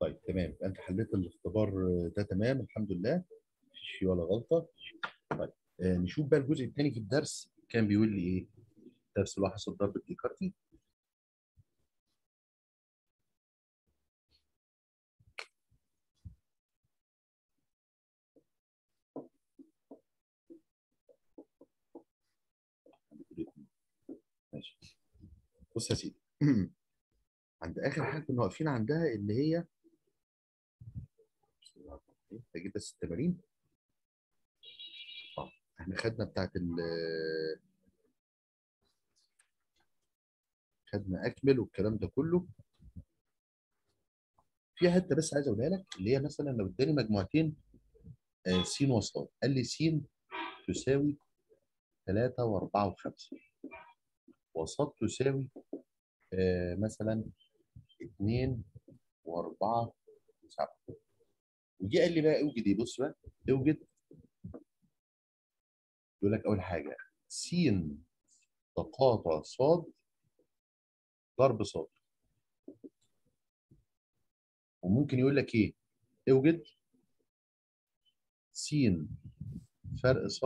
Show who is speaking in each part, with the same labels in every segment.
Speaker 1: طيب تمام انت حليت الاختبار ده تمام الحمد لله مفيش فيه ولا غلطه طيب آه نشوف بقى الجزء الثاني في الدرس كان بيقول لي ايه درس اللي هو حصل ضرب الديكارتي ماشي بص يا سيدي عند اخر حاجه كنا واقفين عندها اللي هي تجيب بس التمارين اه احنا خدنا بتاعت ال خدنا اكمل والكلام ده كله في حته بس عايز اقولها لك اللي هي مثلا لو اداني مجموعتين آه س وص قال لي س تساوي 3 و4 و5 وص تساوي آه مثلا 2 و4 و7 وجي قال لي بقى اوجد ايه بص بقى اوجد يقول لك اول حاجه س تقاطع ص ضرب ص وممكن يقول لك ايه اوجد س فرق ص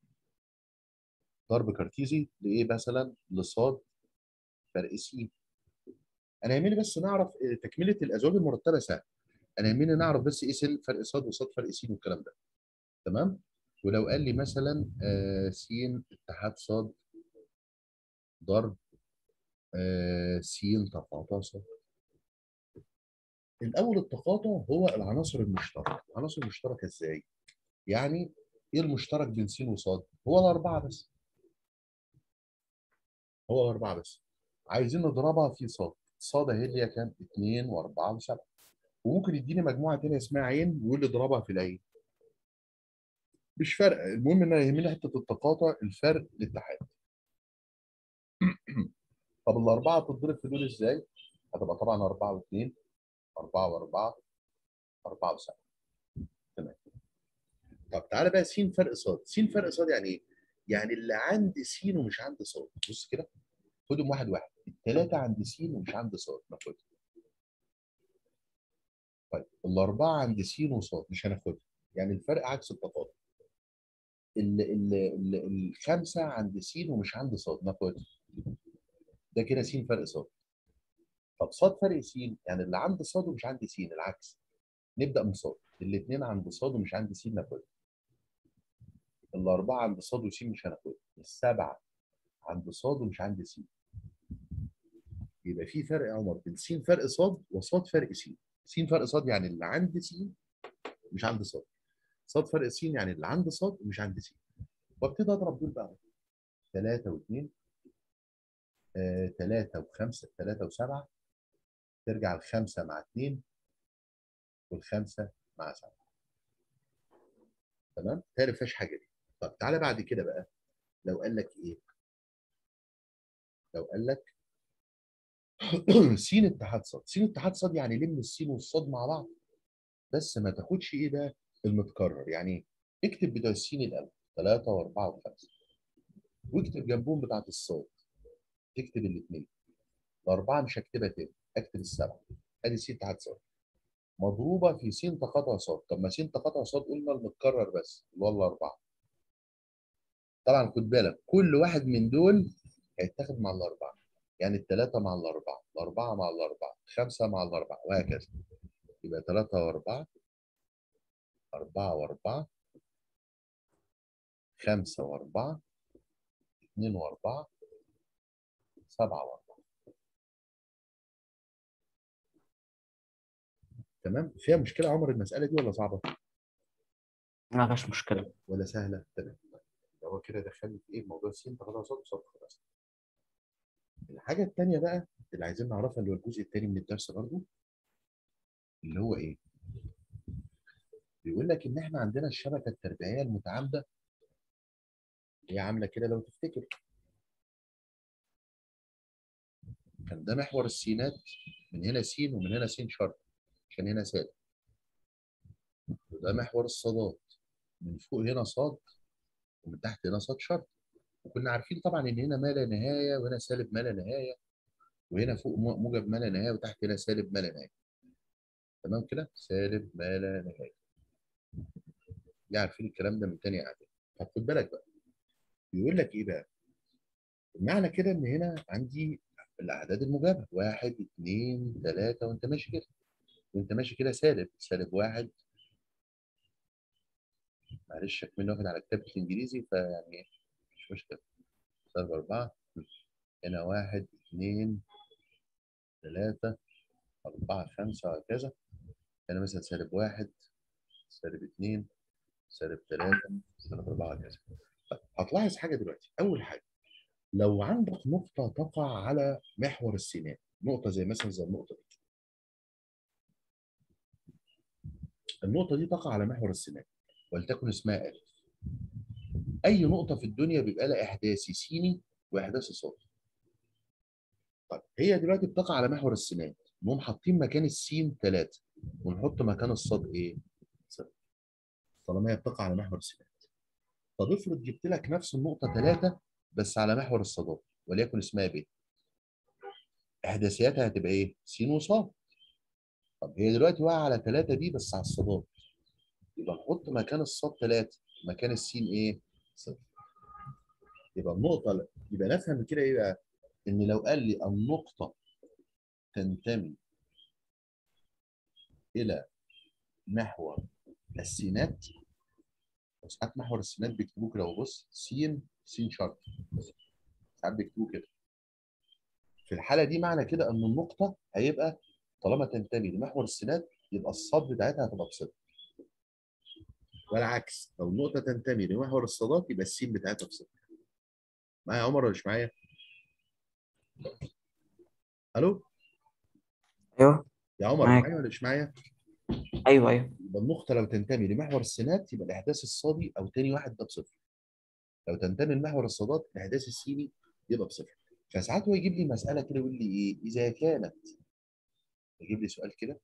Speaker 1: ضرب كارتيزي لايه مثلا لصاد فرق س انا يهمني بس نعرف تكمله الازواج المرتبه سهل انا يهمني نعرف بس ايه سل فرق ص وصاد فرق س والكلام ده تمام ولو قال لي مثلا آه س اتحاد ص ضرب آه س تقاطع ص الاول التقاطع هو العناصر المشتركه العناصر المشتركه ازاي يعني ايه المشترك بين س وصاد هو الاربعه بس هو الاربعه بس عايزين نضربها في صاد صاد اهي اللي هي كام 2 و4 و7 وممكن يديني مجموعه ثانيه اسمها عين ويقول لي اضربها في العين مش فارقه المهم ان انا يهمني حته التقاطع الفرق الاتحاد طب الاربعه تتضرب في دول ازاي؟ هتبقى طبعا 4 و2 4 و4 4 و7 تمام طب تعالى بقى س فرق ص س فرق ص يعني ايه؟ يعني اللي عند س ومش عند ص بص كده خدهم واحد واحد الثلاثه عند س ومش عند ص ناخدها طيب الاربعه عند س وص مش هناخدها يعني الفرق عكس التقاطع ال ال ال الخمسه عند س ومش عند ص ناخدها ده كده س فرق ص طب ص فرق س يعني اللي عند ص ومش عند س العكس نبدا من ص الاثنين عند ص ومش عند س ناخدها الاربعه عند ص وس مش هناخدها السبعه عند ص ومش عند س يبقى في فرق يا عمر بين س فرق ص وص فرق س س فرق ص يعني اللي عند س مش عند ص ص فرق س يعني اللي عند ص ومش عند س وابتدي اضرب دول بقى 3 و2 3 و5 3 و7 ترجع الخمسة مع 2 والخمسة مع 7 تمام؟ تاني فيهاش حاجة دي طب تعالى بعد كده بقى لو قال لك ايه؟ لو قال لك س اتحاد ص س اتحاد ص يعني لم السين والصاد مع بعض بس ما تاخدش ايه بقى المتكرر يعني اكتب بتوع السين الاول 3 و4 و5 واكتب جنبهم بتاعت الصاد تكتب الاثنين الاربعه مش هكتبها تاني اكتب السبعه ادي س اتحاد ص مضروبه في س تقاطع ص طب ما س تقاطع ص قلنا المتكرر بس اللي هو الاربعه طبعا خد بالك كل واحد من دول هيتاخد مع الاربعه يعني الثلاثه مع الاربعه الاربعه مع الاربعه خمسه مع الاربعه وهكذا يبقى 3 و4 4 و4 5 و4 2 و4 7 و4 تمام فيها مشكله عمر المساله دي ولا صعبه
Speaker 2: ما فيهاش مشكلة
Speaker 1: ولا سهله تمام هو كده دخلني في ايه موضوع السين تاخدها صوت وصوت خلاص الحاجه الثانيه بقى اللي عايزين نعرفها اللي هو الجزء الثاني من الدرس برضه اللي هو ايه بيقول لك ان احنا عندنا الشبكه التربيعيه المتعامده هي عامله كده لو تفتكر كان ده محور السينات من هنا س ومن هنا س شرط كان هنا سالب وده محور الصادات من فوق هنا صاد ومن تحت هنا صاد شرط وكنا عارفين طبعا ان هنا ما لا نهايه وهنا سالب ما لا نهايه وهنا فوق موجب ما لا نهايه وتحت هنا سالب ما لا نهايه تمام كده سالب ما لا نهايه دي عارفين الكلام ده من تاني اعداد طب خد بالك بقى بيقول لك ايه بقى معنى كده ان هنا عندي الاعداد الموجبه واحد اثنين ثلاثه وانت ماشي كده وانت ماشي كده سالب سالب واحد معلش كمان واخد على كتابة الانجليزي فيعني مش مشكله سالب اربعه هنا واحد اثنين ثلاثه اربعه خمسه وهكذا هنا مثلا سالب واحد سالب اثنين سالب ثلاثه سالب اربعه وهكذا طيب، هتلاحظ حاجه دلوقتي اول حاجه لو عندك نقطة تقع على محور السينات نقطة زي مثلا زي النقطة دي النقطة دي تقع على محور السينات ولتكن اسمها ألف أي نقطة في الدنيا بيبقى لها إحداثي سيني وإحداثي صادي طيب هي دلوقتي بتقع على محور السينات نقوم حاطين مكان السين ثلاثة ونحط مكان الصاد إيه؟ صفر طالما هي بتقع على محور السينات طب افرض جبت لك نفس النقطة ثلاثة بس على محور الصادات وليكن اسمها ب احداثياتها هتبقى ايه؟ س وصاد طب هي دلوقتي واقعه على 3 دي بس على الصادات يبقى نحط مكان الصاد 3 مكان السين ايه؟ صفر يبقى النقطة يبقى نفهم من كده ايه بقى؟ ان لو قال لي النقطة تنتمي إلى محور السينات ساعات محور السينات بيكتبوه كده وبص س س شرط ساعات بيكتبوه كده في الحاله دي معنى كده ان النقطه هيبقى طالما تنتمي لمحور السينات يبقى الصاد بتاعتها هتبقى بصفر والعكس لو النقطه تنتمي لمحور الصادات يبقى السين بتاعتها بصفر معايا يا عمر ولا مش معايا؟ الو
Speaker 2: ايوه
Speaker 1: يا عمر
Speaker 2: معاك.
Speaker 1: معايا ولا مش معايا؟
Speaker 2: ايوه ايوه
Speaker 1: يبقى النقطة لو تنتمي لمحور السينات يبقى الإحداث الصادي أو تاني واحد ده بصفر. لو تنتمي لمحور الصادات الإحداث السيني يبقى بصفر. فساعات هو يجيب لي مسألة كده يقول لي إيه؟ إذا كانت يجيب لي سؤال كده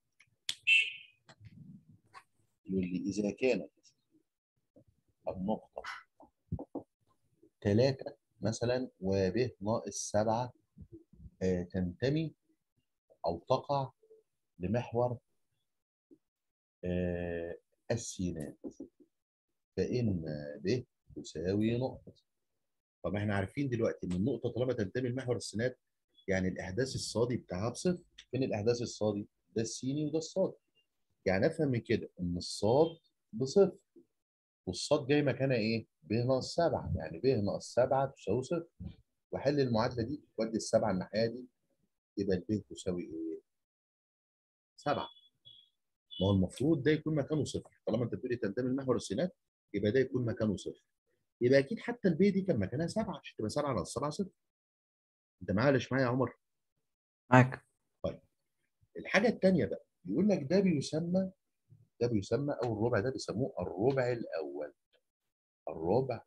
Speaker 1: يقول لي إذا كانت النقطة ثلاثة مثلا وب ناقص سبعة آه، تنتمي أو تقع لمحور آه، السينات فإن ب تساوي نقطة طب احنا عارفين دلوقتي ان النقطة طالما تنتمي لمحور السينات يعني الإحداث الصادي بتاعها بصفر فين الإحداث الصادي؟ ده السيني وده الصاد يعني أفهم من كده إن الصاد بصفر والصاد جاي مكانها إيه؟ ب ناقص سبعة يعني ب ناقص سبعة تساوي صفر وأحل المعادلة دي وأدي السبعة الناحية دي يبقى الب تساوي إيه؟ سبعة ما هو المفروض ده يكون مكانه صفر طالما انت بتقولي تنتمي لمحور السينات يبقى ده يكون مكانه صفر يبقى اكيد حتى البي دي كان مكانها سبعه عشان تبقى سبعه ناقص سبعه صفر انت معايا ولا مش معايا يا عمر؟
Speaker 2: معاك
Speaker 1: الحاجه الثانيه بقى بيقول لك ده بيسمى ده بيسمى او الربع ده بيسموه الربع الاول الربع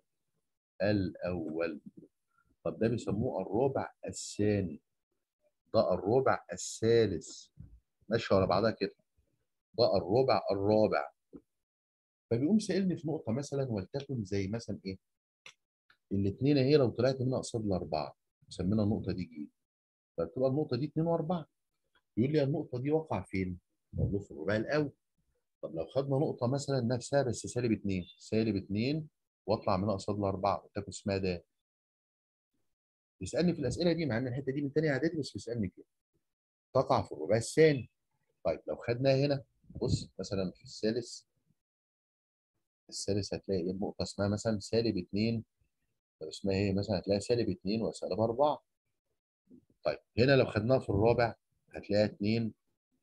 Speaker 1: الاول طب ده بيسموه الربع الثاني ده الربع الثالث ماشي ورا بعضها كده ده الربع الرابع فبيقوم سائلني في نقطه مثلا ولتكن زي مثلا ايه الاثنين اهي لو طلعت منها قصاد الاربعه سمينا النقطه دي ج فتبقى النقطه دي 2 و4 يقول لي النقطه دي وقع فين؟ اقول له في الربع الاول طب لو خدنا نقطه مثلا نفسها بس سالب 2 سالب 2 واطلع منها قصاد الاربعه وتاكل اسمها ده بيسالني في الاسئله دي مع ان الحته دي من تاني اعدادي بس بيسالني كده تقع في الربع الثاني طيب لو خدناها هنا بص مثلا في الثالث الثالث هتلاقي ايه النقطه اسمها مثلا سالب 2 طب اسمها ايه مثلا هتلاقي سالب 2 وسالب 4 طيب هنا لو خدناها في الرابع هتلاقيها 2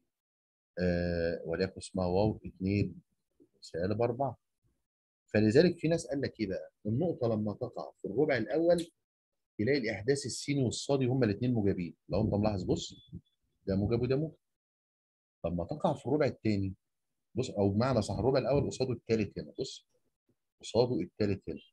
Speaker 1: آه وليكن اسمها واو 2 سالب 4 فلذلك في ناس قال لك ايه بقى النقطه لما تقع في الربع الاول تلاقي الاحداث السيني والصادي هما الاثنين موجبين لو انت ملاحظ بص ده موجب وده موجب لما تقع في الربع الثاني بص او بمعنى صح الربع الاول قصاده الثالث هنا بص قصاده الثالث هنا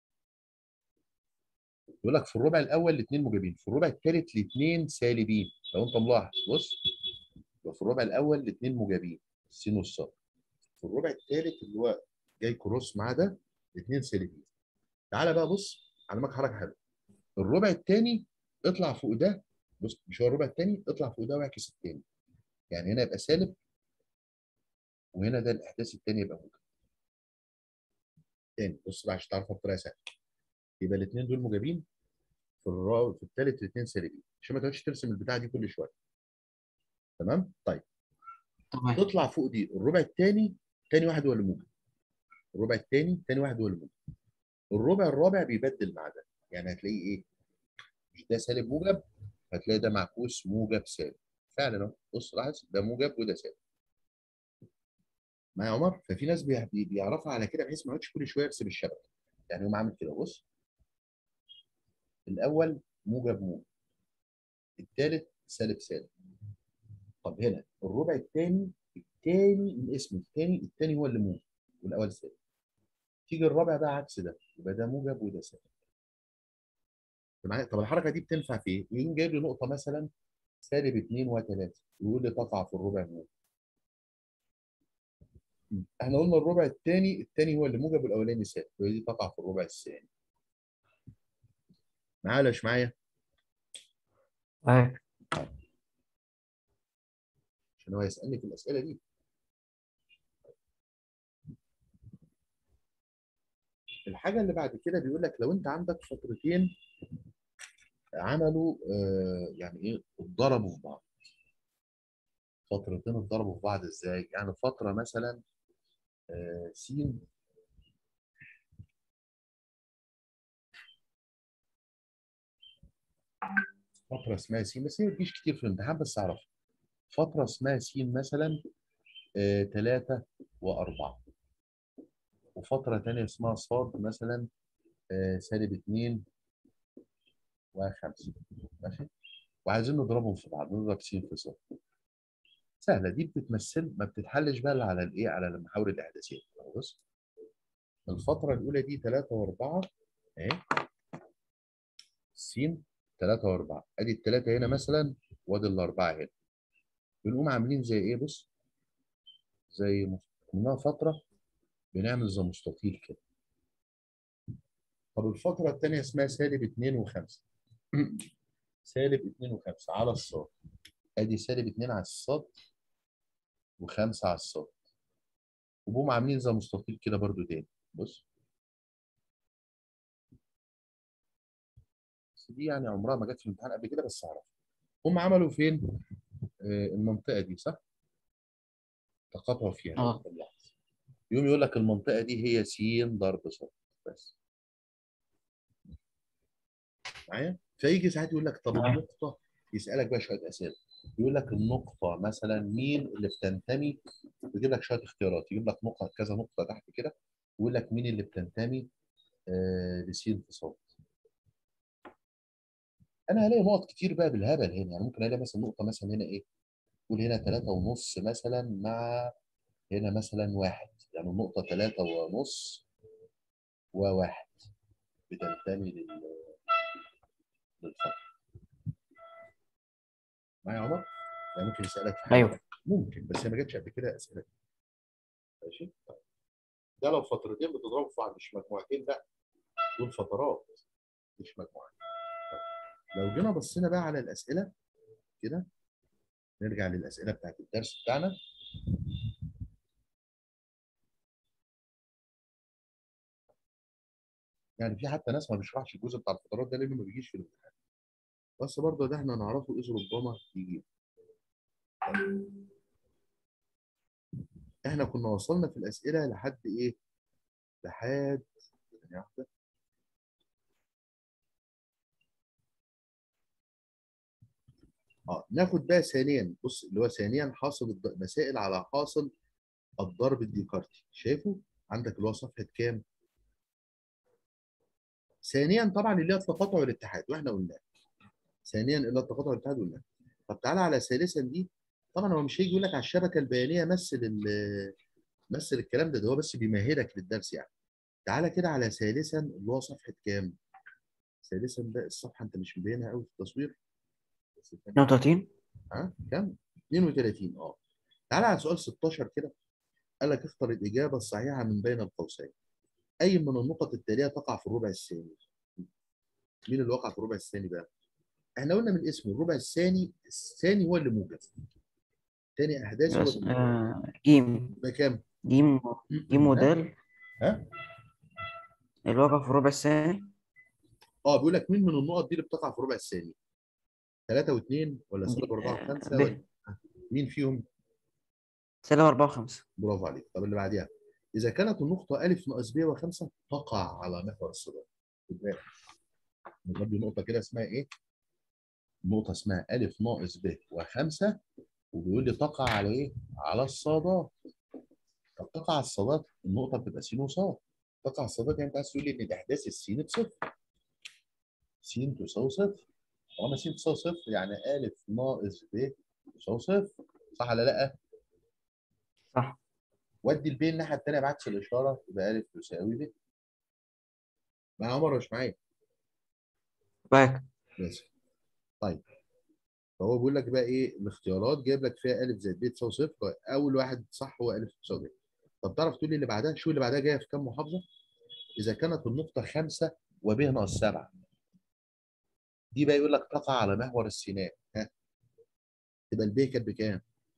Speaker 1: يقول لك في الربع الاول الاثنين موجبين في الربع الثالث الاثنين سالبين لو انت ملاحظ بص يبقى في الربع الاول الاثنين موجبين السين والصاد في الربع الثالث اللي هو جاي كروس معاه ده الاثنين سالبين تعالى بقى بص علمك حركه حلوه الربع الثاني اطلع فوق ده بص مش هو الربع الثاني اطلع فوق ده واعكس الثاني يعني هنا يبقى سالب وهنا ده الاحداث الثاني يبقى موجب تاني بص بقى عشان تعرفها بطريقه سهله يبقى الاثنين دول موجبين في الرا في الثالث الاثنين سالبين عشان ما تقعدش ترسم البتاعه دي كل شويه تمام طيب
Speaker 2: تمام
Speaker 1: تطلع فوق دي الربع الثاني ثاني واحد هو اللي موجب الربع الثاني ثاني واحد هو اللي موجب الربع الرابع بيبدل مع ده يعني هتلاقيه ايه مش ده سالب موجب هتلاقي ده معكوس موجب سالب فعلا اهو بص لاحظ ده موجب وده سالب معايا يا عمر ففي ناس بي- بي- بيعرفها على كده بحيث ما يقعدش كل شويه يرسم الشبكه يعني يقوم عامل كده بص الاول موجب موجب الثالث سالب سالب طب هنا الربع الثاني الثاني من اسم الثاني الثاني هو اللي موجب والاول سالب تيجي الرابع بقى عكس ده يبقى ده موجب وده سالب معايا طب الحركه دي بتنفع في ايه؟ يقوم جايب لي نقطه مثلا سالب 2 و3 ويقول لي تقع في الربع موجب احنا قلنا الربع الثاني الثاني هو اللي موجب والاولاني سالب وهي دي تقع في الربع الثاني معايا ولا مش معايا؟
Speaker 2: معاك
Speaker 1: عشان هو يسالني في الاسئله دي الحاجه اللي بعد كده بيقول لك لو انت عندك فترتين عملوا آه يعني ايه اتضربوا في بعض فترتين اتضربوا في بعض ازاي يعني فتره مثلا آه س فتره اسمها س بس هي ما بتجيش كتير في الامتحان بس اعرفها فتره اسمها س مثلا آه 3 و4 وفتره ثانيه اسمها ص مثلا آه سالب 2 و5 ماشي وعايزين نضربهم في بعض نضرب س في ص سهله دي بتتمثل ما بتتحلش بقى إلا على الايه على المحاور الاحداثيه بص الفتره الاولى دي 3 و4 اهي س 3 و4 ادي الثلاثه هنا مثلا وادي الاربعه هنا بنقوم عاملين زي ايه بص زي مس- منها فتره بنعمل زي مستطيل كده طب الفتره الثانيه اسمها سالب 2 و5 سالب 2 و5 على الصاد ادي سالب 2 على الصاد و5 على الصاد وبقوم عاملين زي مستطيل كده برضو تاني بص بس دي يعني عمرها ما جت في الامتحان قبل كده بس اعرف هم عملوا فين آه المنطقه دي صح تقاطعوا فيها
Speaker 2: اه.
Speaker 1: يوم يقول لك المنطقه دي هي س ضرب ص بس معايا فيجي ساعات يقول لك طب
Speaker 2: معاك.
Speaker 1: النقطه يسالك بقى شويه اسئله يقول لك النقطه مثلا مين اللي بتنتمي يجيب لك شويه اختيارات يجيب لك نقطه كذا نقطه تحت كده ويقول لك مين اللي بتنتمي آه لس في ص انا هلاقي نقط كتير بقى بالهبل هنا يعني ممكن الاقي مثلا نقطه مثلا هنا ايه قول هنا ثلاثة ونص مثلا مع هنا مثلا واحد يعني النقطة ثلاثة ونص وواحد بتنتمي لل للخط معايا يا عمر؟ يعني ممكن يسألك في حاجة
Speaker 2: ايوه
Speaker 1: ممكن بس هي ما جاتش قبل كده أسئلة دي. ماشي؟ طيب. ده لو فترتين بتضربوا في بعض مش مجموعتين لا دول فترات مش مجموعات طيب. لو جينا بصينا بقى على الأسئلة كده نرجع للأسئلة بتاعت الدرس بتاعنا يعني في حتى ناس ما بيشرحش الجزء بتاع الفترات ده لانه ما بيجيش في الامتحان بس برضه ده احنا نعرفه اذ ربما يجي احنا كنا وصلنا في الاسئله لحد ايه لحد ثانية واحدة. اه ناخد بقى ثانيا بص اللي هو ثانيا حاصل الض- مسائل على حاصل الضرب الديكارتي شايفه عندك اللي هو صفحه كام ثانيا طبعا اللي هي التقاطع والاتحاد واحنا قلنا ثانيا اللي هو التقاطع والاتحاد قلنا طب تعالى على ثالثا دي طبعا هو مش هيجي يقول لك على الشبكه البيانيه مثل ال- مثل الكلام ده ده هو بس بيمهدك للدرس يعني تعالى كده على ثالثا اللي هو صفحه كام ثالثا ده الصفحه انت مش مبينها قوي في التصوير بس ثانية.
Speaker 2: 32
Speaker 1: ها كام 32 اه تعالى على سؤال 16 كده قال لك اختر الاجابه الصحيحه من بين القوسين اي من النقط التاليه تقع في الربع الثاني مين اللي وقع في الربع الثاني بقى احنا قلنا من اسمه الربع الثاني الثاني هو اللي موجب تاني احداثي
Speaker 2: بس
Speaker 1: ولا
Speaker 2: آه جيم
Speaker 1: يبقى كام؟
Speaker 2: جيم جيم
Speaker 1: ها؟
Speaker 2: ودال
Speaker 1: ها؟
Speaker 2: الواقع في الربع الثاني
Speaker 1: اه بيقول لك مين من النقط دي اللي بتقع في ربع الثاني؟ ثلاثة واثنين ولا سالب أربعة
Speaker 2: آه،
Speaker 1: وخمسة
Speaker 2: ب
Speaker 1: ولا مين فيهم؟
Speaker 2: سالب أربعة وخمسة
Speaker 1: برافو عليك طب اللي بعديها إذا كانت النقطة ألف ناقص ب وخمسة تقع على محور الصدام خد بالك نودي نقطة كده اسمها إيه؟ نقطة اسمها ألف ناقص ب وخمسة وبيقول لي تقع على إيه؟ على الصادات طب تقع على الصادات النقطة بتبقى س وصاد تقع على الصادات يعني أنت عايز تقول لي إن الإحداث السين بصفر س تساوي صفر طالما س تساوي صفر يعني ألف ناقص ب تساوي صفر صح ولا لأ؟
Speaker 2: صح
Speaker 1: ودي الب الناحية التانية بعكس الإشارة يبقى ألف تساوي ب مع عمر مش معايا
Speaker 2: باك
Speaker 1: بس طيب فهو بيقول لك بقى ايه الاختيارات جايب لك فيها الف زائد ب تساوي صفر اول واحد صح هو الف تساوي ب طب تعرف تقول لي اللي بعدها شو اللي بعدها جايه في كام محافظه؟ اذا كانت النقطه خمسه وب ناقص سبعه دي بقى يقول لك تقع على محور السيناء ها تبقى الب كانت بكام؟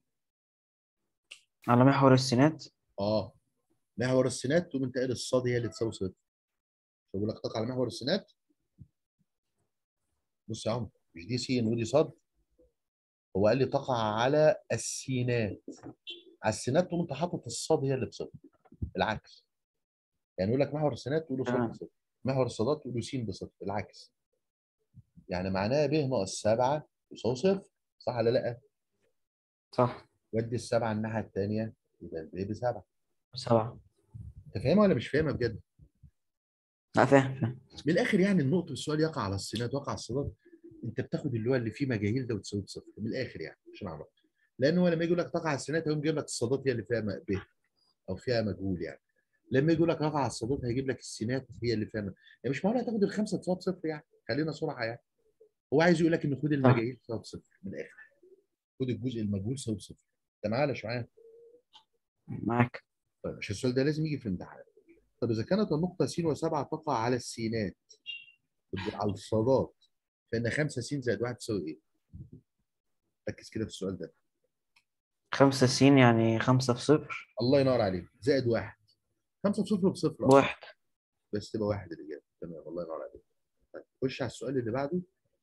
Speaker 2: على محور السينات
Speaker 1: اه محور السينات تقوم انت قايل الصاد هي اللي تساوي صفر فبقول لك تقع على محور السينات بص يا عمر مش دي س ودي صاد هو قال لي تقع على السينات على السينات تقوم انت حاطط الصاد هي اللي بصفر العكس يعني يقول لك محور السينات تقول له صاد
Speaker 2: تمام.
Speaker 1: بصفر محور الصادات تقول له س بصفر العكس يعني معناها ب ناقص 7 يساوي صفر صح ولا لا؟
Speaker 2: صح
Speaker 1: ودي السبعه الناحيه الثانيه يبقى الب بسبعه
Speaker 2: سبعة
Speaker 1: انت فاهمها ولا مش فاهمها بجد؟
Speaker 2: لا فاهم فاهم
Speaker 1: من الاخر يعني النقطه السؤال يقع على السينات وقع على الصادات انت بتاخد اللي هو اللي فيه مجاهيل ده وتساوي بصفر من الاخر يعني عشان اعرف لان هو لما يجي يقول لك تقع على السينات هيقوم جايب لك الصادات هي اللي فيها م- ب او فيها مجهول يعني لما يجي يقول لك تقع على الصادات هيجيب لك السينات هي اللي فيها م- يعني مش معقول هتاخد الخمسه تساوي بصفر يعني خلينا صراحه يعني هو عايز يقول لك ان خد المجاهيل تساوي بصفر من الاخر خد الجزء المجهول تساوي بصفر انت معايا ولا مش معايا؟
Speaker 2: معاك
Speaker 1: طيب عشان السؤال ده لازم يجي في الامتحان طب اذا كانت النقطه س و7 تقع على السينات على الصادات فان 5 س زائد 1 تساوي ايه؟ ركز كده في السؤال ده
Speaker 2: خمسة سين يعني خمسة في صفر
Speaker 1: الله ينور عليك زائد واحد خمسة بصفر بصفر أصلاً.
Speaker 2: بواحد
Speaker 1: بس تبقى واحد الإجابة تمام الله ينور عليك طيب خش على السؤال اللي بعده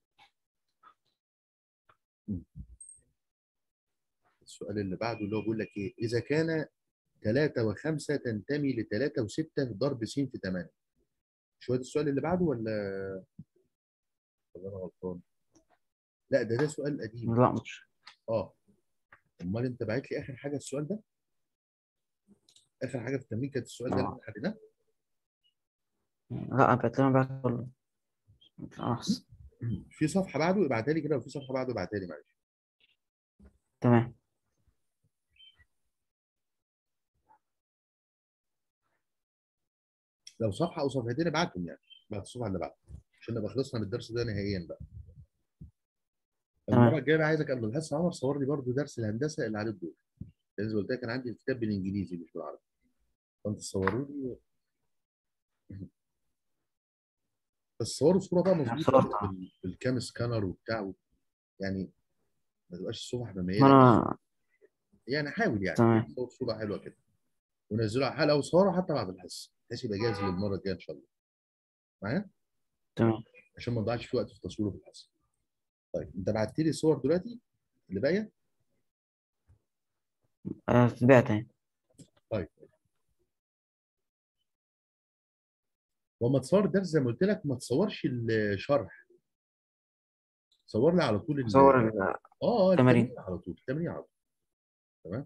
Speaker 1: مم. السؤال اللي بعده اللي هو بيقول لك إيه إذا كان 3 و5 تنتمي ل 3 و6 ضرب س في 8 شوية السؤال اللي بعده ولا ولا أنا غلطان؟ لا ده ده سؤال قديم
Speaker 2: لا مش
Speaker 1: اه امال انت باعت لي اخر حاجه السؤال ده اخر حاجه في التمرين كانت السؤال ده اللي
Speaker 2: آه.
Speaker 1: احنا حليناه
Speaker 2: لا أنا بتكلم بقى كله أحسن
Speaker 1: في صفحه بعده ابعتها لي كده وفي صفحه بعده ابعتها لي معلش
Speaker 2: تمام
Speaker 1: لو صفحه او صفحتين ابعتهم يعني بعد الصفحه اللي بعده عشان نبقى خلصنا من الدرس ده نهائيا بقى
Speaker 2: تمام.
Speaker 1: المره الجايه بقى عايزك قبل الحصه عمر صور لي برضو درس الهندسه اللي عليه الدور لان زي ما قلت لك انا عندي الكتاب بالانجليزي مش بالعربي فانت تصوروا لي بس صوروا صوره بقى مظبوطه
Speaker 2: صورتها.
Speaker 1: بال- بالكام سكانر وبتاع يعني ما تبقاش الصفحه
Speaker 2: ما
Speaker 1: مميزه
Speaker 2: أنا
Speaker 1: يعني حاول يعني
Speaker 2: تمام.
Speaker 1: صور صوره حلوه كده ونزلوا على حلقه وصوروا حتى بعد الحصه بحيث يبقى جاهز للمره الجايه ان شاء الله معايا
Speaker 2: تمام
Speaker 1: عشان ما نضيعش في وقت في تصويره في الحصه طيب انت بعت لي الصور دلوقتي اللي باقيه
Speaker 2: آه، في بيع تاني
Speaker 1: طيب وما تصور الدرس زي ما قلت لك ما تصورش الشرح صور لي على طول ال-
Speaker 2: صور ال-
Speaker 1: اه اه
Speaker 2: التمارين.
Speaker 1: التمرين على طول التمرين على طول تمام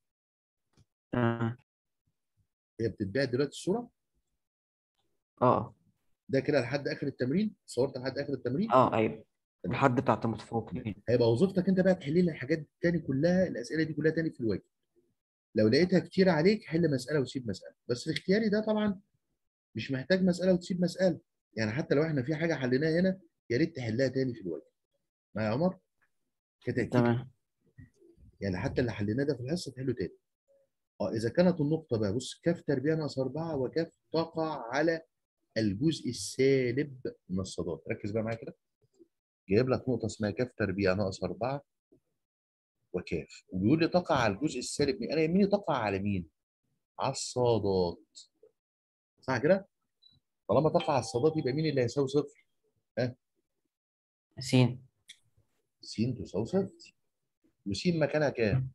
Speaker 2: آه
Speaker 1: هي بتتباع دلوقتي الصوره
Speaker 2: آه
Speaker 1: ده كده لحد اخر التمرين صورت لحد اخر التمرين
Speaker 2: آه أيوه الحد بتاعت المتفوقين
Speaker 1: هيبقى وظيفتك انت بقى تحل لي الحاجات التاني كلها الاسئله دي كلها تاني في الواجب لو لقيتها كتير عليك حل مساله وسيب مساله بس الاختياري ده طبعا مش محتاج مساله وتسيب مساله يعني حتى لو احنا في حاجه حليناها هنا يا ريت تحلها تاني في الواجب معايا يا عمر كتاكيد
Speaker 2: تمام
Speaker 1: يعني حتى اللي حليناه ده في الحصه تحله تاني اه اذا كانت النقطه بقى بص كاف تربيع ناقص 4 وكاف تقع على الجزء السالب من الصادات ركز بقى معايا كده جايب لك نقطه اسمها كاف تربيع ناقص 4 وكاف وبيقول لي تقع على الجزء السالب مين انا يهمني تقع على مين على الصادات صح كده طالما تقع على الصادات يبقى مين اللي هيساوي صفر
Speaker 2: س
Speaker 1: س تساوي صفر وس مكانها كام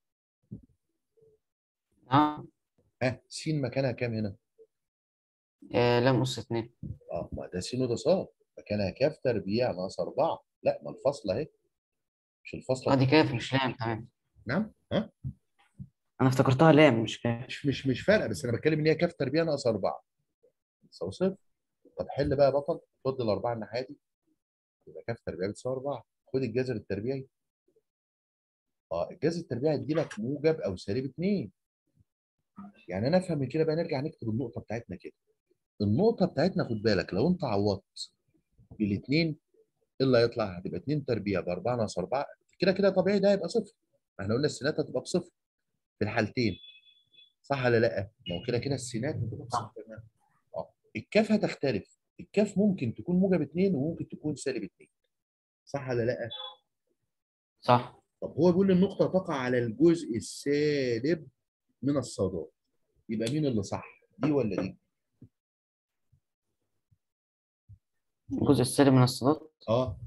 Speaker 2: نعم
Speaker 1: ها س مكانها كام هنا
Speaker 2: آه، لام أس اتنين
Speaker 1: اه ما ده س وده صاد مكانها كاف تربيع ناقص أربعة لا ما الفصل اهي مش الفصل
Speaker 2: اه دي كاف مش لام تمام
Speaker 1: نعم ها
Speaker 2: أنا افتكرتها لام مش كاف
Speaker 1: مش مش مش فارقه بس انا بتكلم ان هي كاف تربيع ناقص أربعة تساوي صفر طب حل بقى يا بطل خد الأربعة الناحية دي يبقى كاف تربيع بتساوي أربعة خد الجذر التربيعي اه الجذر التربيعي يدي لك موجب أو سالب اتنين يعني أنا أفهم من كده بقى نرجع نكتب النقطة بتاعتنا كده النقطة بتاعتنا خد بالك لو أنت عوضت بالاثنين ايه اللي هيطلع؟ هتبقى 2 تربيع ب 4 ناقص 4 كده كده طبيعي ده هيبقى صفر ما احنا قلنا السينات هتبقى بصفر في الحالتين صح ولا لا؟ ما هو كده كده السينات هتبقى بصفر كمان اه الكاف هتختلف الكاف ممكن تكون موجب 2 وممكن تكون سالب 2 صح ولا لا؟
Speaker 2: صح
Speaker 1: طب هو بيقول لي النقطة تقع على الجزء السالب من الصادات يبقى مين اللي صح؟ دي ولا دي؟
Speaker 2: الجزء السالب من الصادات
Speaker 1: اه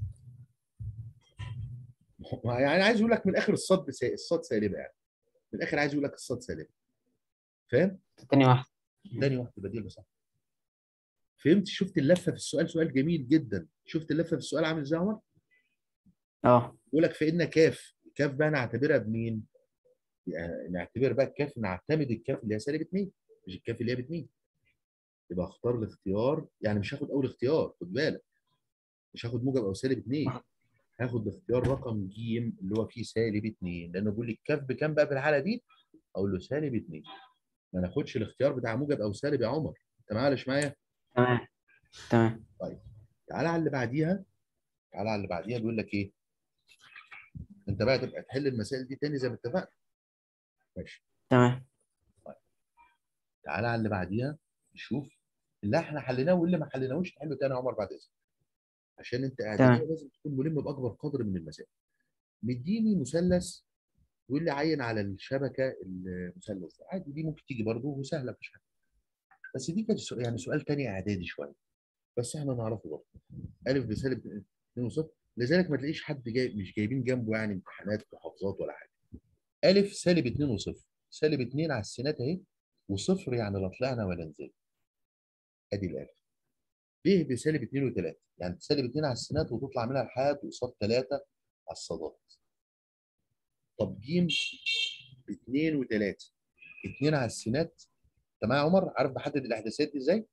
Speaker 1: يعني عايز اقول لك من الاخر الصاد بسا... الصاد سالبه يعني من الاخر عايز اقول لك الصاد سالبه فاهم؟
Speaker 2: تاني واحد
Speaker 1: تاني واحده بديل صح فهمت شفت اللفه في السؤال سؤال جميل جدا شفت اللفه في السؤال عامل ازاي يا عمر؟
Speaker 2: اه
Speaker 1: يقول لك فان كاف كاف بقى نعتبرها بمين؟ يعني نعتبر بقى الكاف نعتمد الكاف اللي هي سالب 2 مش الكاف اللي هي ب 2 يبقى اختار الاختيار يعني مش هاخد اول اختيار خد بالك مش هاخد موجب او سالب 2 هاخد الاختيار رقم ج اللي هو فيه سالب 2 لانه بيقول لي الكاف بكام بقى في الحاله دي؟ اقول له سالب 2 ما ناخدش الاختيار بتاع موجب او سالب يا عمر انت معايا ولا مش معايا؟
Speaker 2: تمام تمام
Speaker 1: تعالى على اللي بعديها تعالى على اللي بعديها بيقول لك ايه؟ انت بقى تبقى تحل المسائل دي تاني زي ما اتفقنا ماشي
Speaker 2: تمام
Speaker 1: تعالى على اللي بعديها نشوف اللي احنا حليناه واللي ما حليناهوش نحله تاني يا عمر بعد اذنك عشان انت اعداديه
Speaker 2: تمام.
Speaker 1: لازم تكون ملم باكبر قدر من المسائل مديني مثلث ويقول لي عين على الشبكه المثلث ده عادي دي ممكن تيجي برضه وسهله مفيش حاجه بس دي كانت سؤال- يعني سؤال تاني اعدادي شويه بس احنا نعرفه برضه الف بسالب 2 وصفر لذلك ما تلاقيش حد جاي مش جايبين جنبه يعني امتحانات محافظات ولا حاجه الف سالب 2 وصفر سالب 2 على السينات اهي وصفر يعني لا طلعنا ولا نزلنا ادي الالف ب بسالب 2 و3 يعني سالب 2 على السينات وتطلع منها الحاد وقصاد 3 على الصادات طب ج ب 2 و3 2 على السينات تمام يا عمر عارف بحدد الاحداثيات دي ازاي؟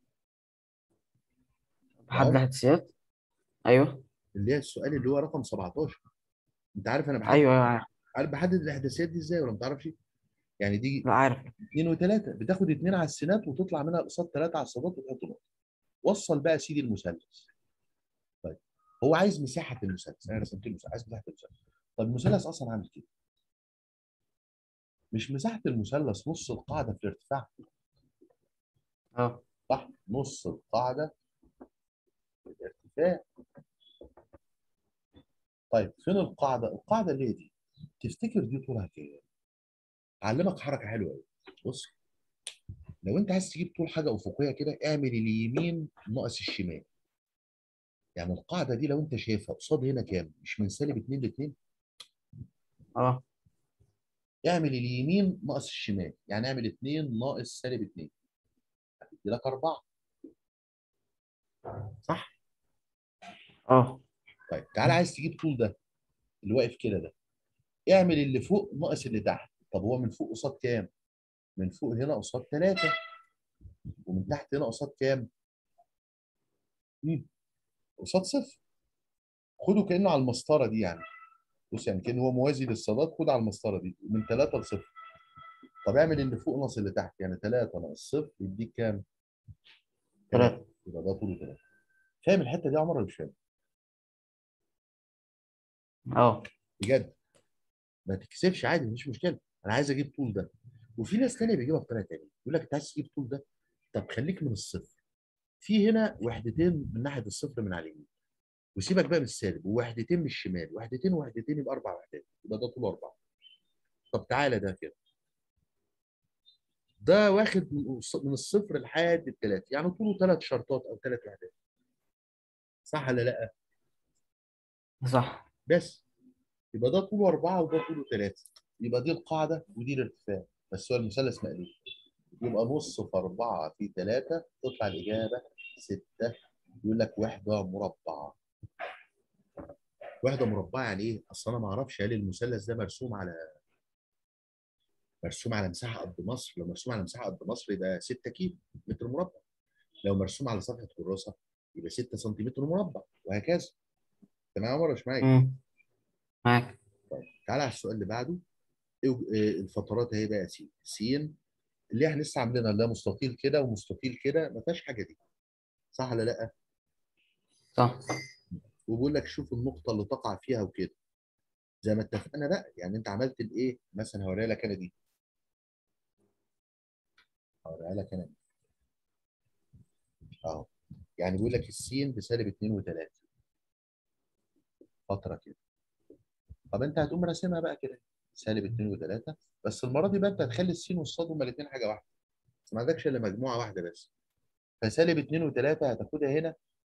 Speaker 2: بحد الحدسيات ايوه
Speaker 1: اللي هي السؤال اللي هو رقم 17 انت عارف انا بحدد
Speaker 2: ايوه ايوه عارف
Speaker 1: عارف بحدد الاحداثيات دي ازاي ولا ما تعرفش؟ يعني دي
Speaker 2: لا عارف
Speaker 1: 2 و3 بتاخد 2 على السينات وتطلع منها قصاد 3 على الصادات وتحط نقطه وصل بقى سيدي المثلث طيب هو عايز مساحه المثلث انا رسمت له مساحه عايز مساحه المثلث طب المثلث اصلا عامل كده مش مساحه المثلث نص القاعده في الارتفاع
Speaker 2: اه
Speaker 1: صح نص القاعده في الارتفاع طيب فين القاعده القاعده اللي هي دي تفتكر دي طولها كام اعلمك حركه حلوه قوي بص لو انت عايز تجيب طول حاجه افقيه كده اعمل اليمين ناقص الشمال يعني القاعده دي لو انت شايفها قصاد هنا كام مش من سالب 2 ل 2
Speaker 2: اه
Speaker 1: اعمل اليمين ناقص الشمال يعني اعمل 2 ناقص سالب 2 هتدي لك 4 صح
Speaker 2: اه
Speaker 1: طيب تعالى عايز تجيب طول ده اللي واقف كده ده اعمل اللي فوق ناقص اللي تحت طب هو من فوق قصاد كام من فوق هنا قصاد 3 ومن تحت هنا قصاد كام مم. قصاد صفر خده كانه على المسطره دي يعني بص يعني كان هو موازي للصادات خد على المسطره دي من 3 لصفر طب اعمل اللي فوق ناقص اللي تحت يعني 3 ناقص صفر يديك كام؟
Speaker 2: تلاتة.
Speaker 1: يبقى ده طوله 3 فاهم الحته دي يا عمر ولا مش فاهم؟
Speaker 2: اه
Speaker 1: بجد ما تكسفش عادي مفيش مشكله انا عايز اجيب طول ده وفي ناس تانية بيجيبها بطريقه تانية يقول لك انت عايز تجيب طول ده طب خليك من الصفر في هنا وحدتين من ناحيه الصفر من على اليمين وسيبك بقى من السالب ووحدتين من الشمال وحدتين ووحدتين يبقى اربع وحدات يبقى ده طول اربعه طب تعالى ده كده ده واخد من من الصفر لحد الثلاثه يعني طوله ثلاث شرطات او ثلاث وحدات صح ولا لا؟
Speaker 2: صح
Speaker 1: بس يبقى ده طوله أربعة وده طوله ثلاثة يبقى دي القاعدة ودي الارتفاع بس هو المثلث مقلوب يبقى نص في أربعة في ثلاثة تطلع الإجابة ستة يقول لك وحدة مربعة وحدة مربعة يعني إيه؟ أصل أنا ما أعرفش هل المثلث ده مرسوم على مرسوم على مساحة قد مصر لو مرسوم على مساحة قد مصر يبقى 6 كيلو متر مربع لو مرسوم على صفحة كراسة يبقى 6 سنتيمتر مربع وهكذا تمام ولا مش معايا؟
Speaker 2: مم. معاك
Speaker 1: طيب تعالى على السؤال اللي بعده إيه- إيه الفترات اهي بقى س س اللي احنا لسه عاملينها اللي هي مستطيل كده ومستطيل كده ما فيهاش حاجه دي صح ولا لا؟
Speaker 2: صح
Speaker 1: وبيقول لك شوف النقطه اللي تقع فيها وكده زي ما اتفقنا بقى يعني انت عملت الايه؟ مثلا هوريها لك انا دي هوريها لك انا دي اهو يعني بيقول لك السين بسالب 2 و3 فتره كده طب انت هتقوم راسمها بقى كده سالب 2 و3 بس المره دي بقى انت هتخلي السين والصاد هما الاثنين حاجه واحده بس ما عندكش الا مجموعه واحده بس فسالب 2 و3 هتاخدها هنا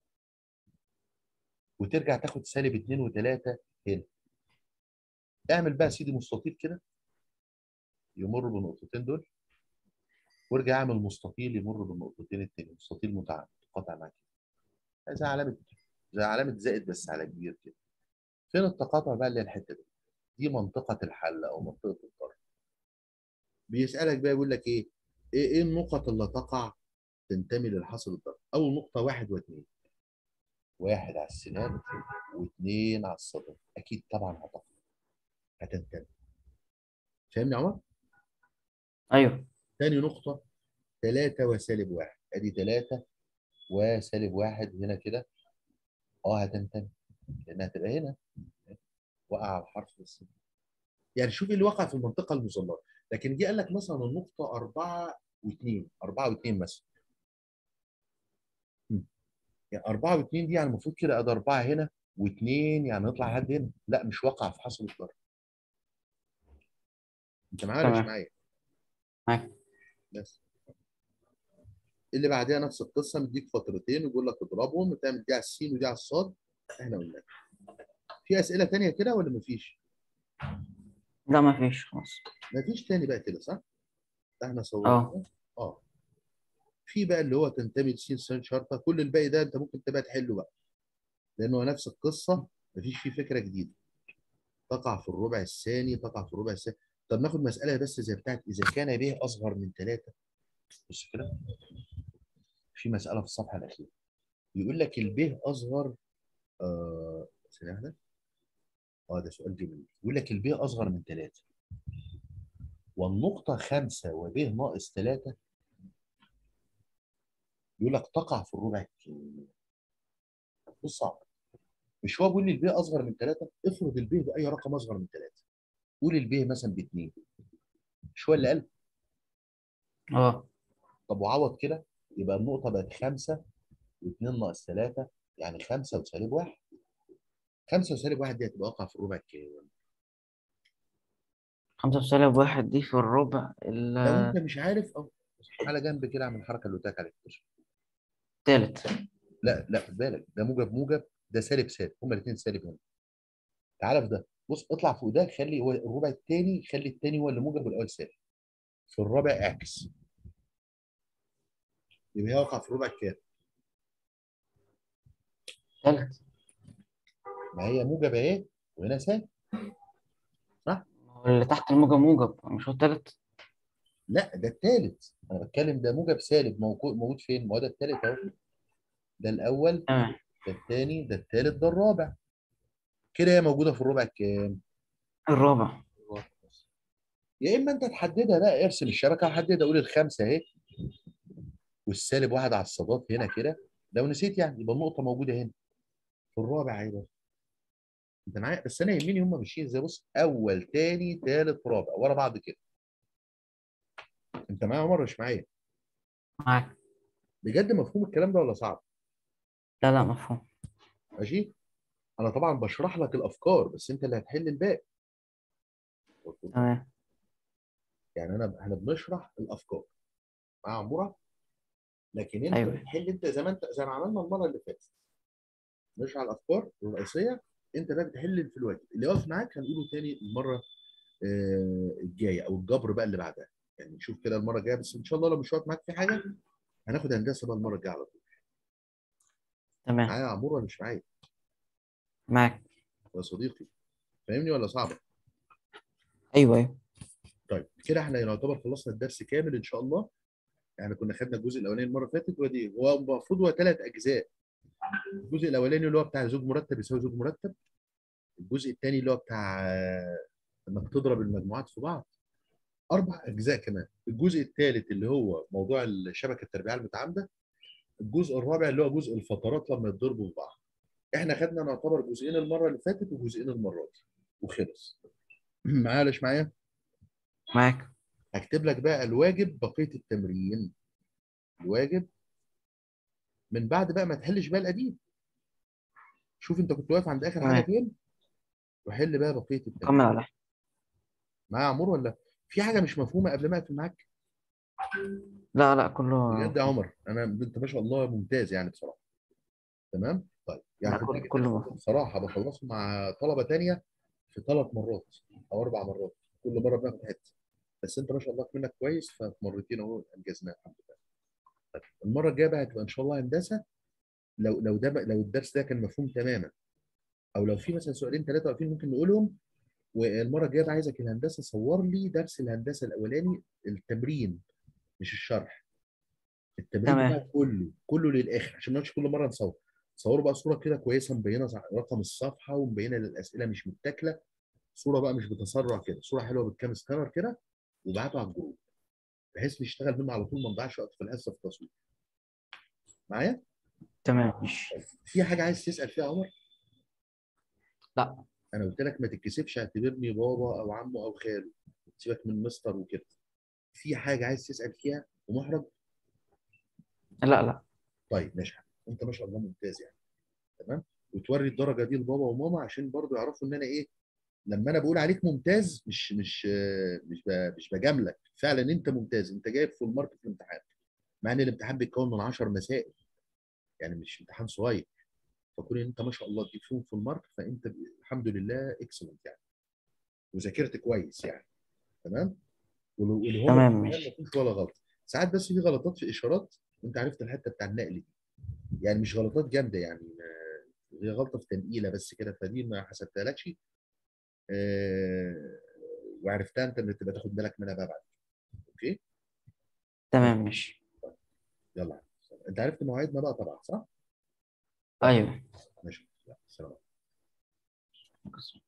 Speaker 1: وترجع تاخد سالب 2 و3 هنا اعمل بقى سيدي مستطيل كده يمر بالنقطتين دول وارجع اعمل مستطيل يمر بالنقطتين التاني مستطيل متعامد قطع معاك زي علامه زي علامه زائد بس على كبير كده فين التقاطع بقى اللي هي الحته دي دي منطقه الحل او منطقه الضرب بيسالك بقى يقول لك ايه ايه ايه النقط اللي تقع تنتمي للحاصل الضرب اول نقطه واحد واثنين واحد على السنان واثنين على الصدر اكيد طبعا هتقع هتنتمي فاهمني يا عمر
Speaker 2: ايوه
Speaker 1: تاني نقطة ثلاثة وسالب واحد ادي ثلاثة وسالب واحد هنا كده اه هتنتمي لانها هتبقى هنا وقع على الحرف بس يعني شوف اللي وقع في المنطقة المظللة لكن جه قال لك مثلا النقطة أربعة واثنين أربعة واثنين مثلا م. يعني أربعة واثنين دي يعني المفروض كده أدي أربعة هنا واثنين يعني نطلع لحد هنا لا مش واقع في حصل الضرب أنت معايا ولا مش
Speaker 2: تمام.
Speaker 1: معايا؟
Speaker 2: معاك
Speaker 1: بس اللي بعدها نفس القصه مديك فترتين ويقول لك اضربهم وتعمل دي على السين ودي على الصاد احنا قلنا في اسئله تانية كده ولا مفيش؟
Speaker 2: لا ما فيش خلاص
Speaker 1: مفيش تاني بقى كده صح؟ ده احنا
Speaker 2: اه.
Speaker 1: صورنا اه في بقى اللي هو تنتمي لسين سين شرطه كل الباقي ده انت ممكن تبقى تحله بقى لانه نفس القصه مفيش فيه فكره جديده تقع في الربع الثاني تقع في الربع الثاني طب ناخد مساله بس زي بتاعت اذا كان ب اصغر من ثلاثه بص كده في مساله في الصفحه الاخيره بيقول لك الب اصغر آه ثانية واحدة. اه ده سؤال جميل بيقول لك الب اصغر من ثلاثه والنقطه خمسه وب ناقص ثلاثه يقول لك تقع في الربع الثاني بص صعب مش هو بيقول لي الب اصغر من ثلاثه افرض الب باي رقم اصغر من ثلاثه قول الب مثلا باثنين مش هو اللي قال
Speaker 2: اه
Speaker 1: طب وعوض كده يبقى النقطه بقت خمسه واثنين ناقص ثلاثه يعني خمسه وسالب واحد خمسه وسالب واحد دي هتبقى واقعه في الربع الكام
Speaker 2: خمسة وسالب واحد دي في الربع ال-
Speaker 1: لو انت مش عارف اه على جنب كده اعمل الحركه اللي قلت لك عليها
Speaker 2: التالت
Speaker 1: لا لا خد بالك ده موجب موجب ده سالب سالب هما الاثنين سالب هنا تعالى في ده بص اطلع فوق ده خلي هو الربع الثاني خلي الثاني هو اللي موجب والاول سالب في الرابع اعكس يبقى هي واقعه في الربع الكام
Speaker 2: التالت
Speaker 1: ما هي موجب اهي وهنا سالب
Speaker 2: هو اللي تحت الموجب موجب مش هو التالت
Speaker 1: لا ده الثالث انا بتكلم ده موجب سالب موجود موجود فين؟ ما هو ده الثالث اهو ده الاول
Speaker 2: تمام
Speaker 1: ده الثاني ده الثالث ده الرابع كده هي موجوده في الربع الكام؟
Speaker 2: الرابع
Speaker 1: يا اما انت تحددها بقى ارسم الشبكه وحددها قول الخمسه اهي والسالب واحد على الصادات هنا كده لو نسيت يعني يبقى النقطه موجوده هنا في الرابع اهي بقى انت معايا بس انا يهمني هم ماشيين ازاي بص اول تاني تالت رابع ورا بعض كده انت معايا يا عمر مش معايا
Speaker 2: معاك
Speaker 1: بجد مفهوم الكلام ده ولا صعب
Speaker 2: لا لا مفهوم
Speaker 1: ماشي انا طبعا بشرح لك الافكار بس انت اللي هتحل الباقي
Speaker 2: تمام
Speaker 1: يعني انا احنا بنشرح الافكار مع عموره لكن انت
Speaker 2: أيوة.
Speaker 1: بتحل انت زي ما انت زي ما عملنا المره اللي فاتت نشرح الافكار الرئيسيه انت بقى بتحل في الواجب اللي واقف معاك هنقوله تاني المره آه، الجايه او الجبر بقى اللي بعدها يعني نشوف كده المره الجايه بس ان شاء الله لو مش واقف معاك في حاجه هناخد هندسه بقى المره الجايه على طول
Speaker 2: تمام
Speaker 1: معايا يا عمور ولا مش معايا
Speaker 2: معاك
Speaker 1: يا صديقي فاهمني ولا صعبه
Speaker 2: أيوه أيوه
Speaker 1: طيب كده احنا يعتبر خلصنا الدرس كامل ان شاء الله يعني كنا خدنا الجزء الاولاني المره اللي فاتت ودي هو المفروض هو ثلاث اجزاء الجزء الاولاني اللي هو بتاع زوج مرتب يساوي زوج مرتب الجزء الثاني اللي هو بتاع آه، انك تضرب المجموعات في بعض اربع اجزاء كمان الجزء الثالث اللي هو موضوع الشبكه التربيعيه المتعامده الجزء الرابع اللي هو جزء الفترات لما يتضربوا في بعض احنا خدنا نعتبر جزئين المره اللي فاتت وجزئين المره دي وخلص معايا ولا مش معايا
Speaker 2: معاك
Speaker 1: هكتب لك بقى الواجب بقيه التمرين الواجب من بعد بقى ما تحلش بقى القديم شوف انت كنت واقف عند اخر حاجه
Speaker 2: تمام.
Speaker 1: فين وحل بقى بقيه التمرين
Speaker 2: كمل على
Speaker 1: معايا يا عمور ولا في حاجه مش مفهومه قبل ما اقفل معاك
Speaker 2: لا لا كله
Speaker 1: بجد يا عمر انا انت ما شاء الله ممتاز يعني بصراحه تمام طيب يعني
Speaker 2: لا،
Speaker 1: خد
Speaker 2: كل-
Speaker 1: بالك
Speaker 2: كله
Speaker 1: أنا
Speaker 2: مفهوم.
Speaker 1: بصراحه بخلصه مع طلبه تانية في ثلاث مرات او اربع مرات كل مره بناخد حته بس انت ما شاء الله منك كويس ففي مرتين اهو انجزناه الحمد لله طيب المره الجايه بقى هتبقى ان شاء الله هندسه لو لو ده بقى لو الدرس ده كان مفهوم تماما او لو في مثلا سؤالين ثلاثه واقفين ممكن نقولهم والمره الجايه بقى عايزك الهندسه صور لي درس الهندسه الاولاني التمرين مش الشرح التمرين
Speaker 2: تمام.
Speaker 1: بقى كله كله للاخر عشان ما نقعدش كل مره نصور صوروا بقى صوره كده كويسه مبينه رقم الصفحه ومبينه الاسئله مش متاكله صوره بقى مش بتسرع كده صوره حلوه بالكام سكانر كده وابعته على الجروب بحيث نشتغل منه على طول ما نضيعش وقت في الحصه في التصوير معايا
Speaker 2: تمام مش
Speaker 1: في حاجه عايز تسال فيها يا عمر
Speaker 2: لا
Speaker 1: انا قلت لك ما تتكسفش اعتبرني بابا او عمه او خاله سيبك من مستر وكده في حاجه عايز تسال فيها ومحرج
Speaker 2: لا لا
Speaker 1: طيب ماشي انت ما شاء الله ممتاز يعني تمام وتوري الدرجه دي لبابا وماما عشان برضو يعرفوا ان انا ايه لما انا بقول عليك ممتاز مش مش آه، مش ب- مش بجاملك فعلا انت ممتاز انت جايب فول مارك في الامتحان مع ان الامتحان بيتكون من 10 مسائل يعني مش امتحان صغير فكون ان انت ما شاء الله تجيب فيهم فول مارك فانت ب- الحمد لله اكسلنت يعني وذاكرت كويس يعني تمام وال- واللي هو
Speaker 2: تمام،
Speaker 1: الامتحان
Speaker 2: ماشي.
Speaker 1: ما فيهوش ولا غلط ساعات بس في غلطات في اشارات وانت عرفت الحته بتاع النقل دي يعني مش غلطات جامده يعني ما- هي غلطه في تنقيله بس كده فدي ما حسبتهالكش آه، وعرفتها انت اللي تبقى تاخد بالك منها بقى بعد اوكي
Speaker 2: تمام مش
Speaker 1: يلا انت عرفت مواعيدنا بقى طبعا صح؟
Speaker 2: أيوه
Speaker 1: ماشي يلا، سلام
Speaker 2: بس.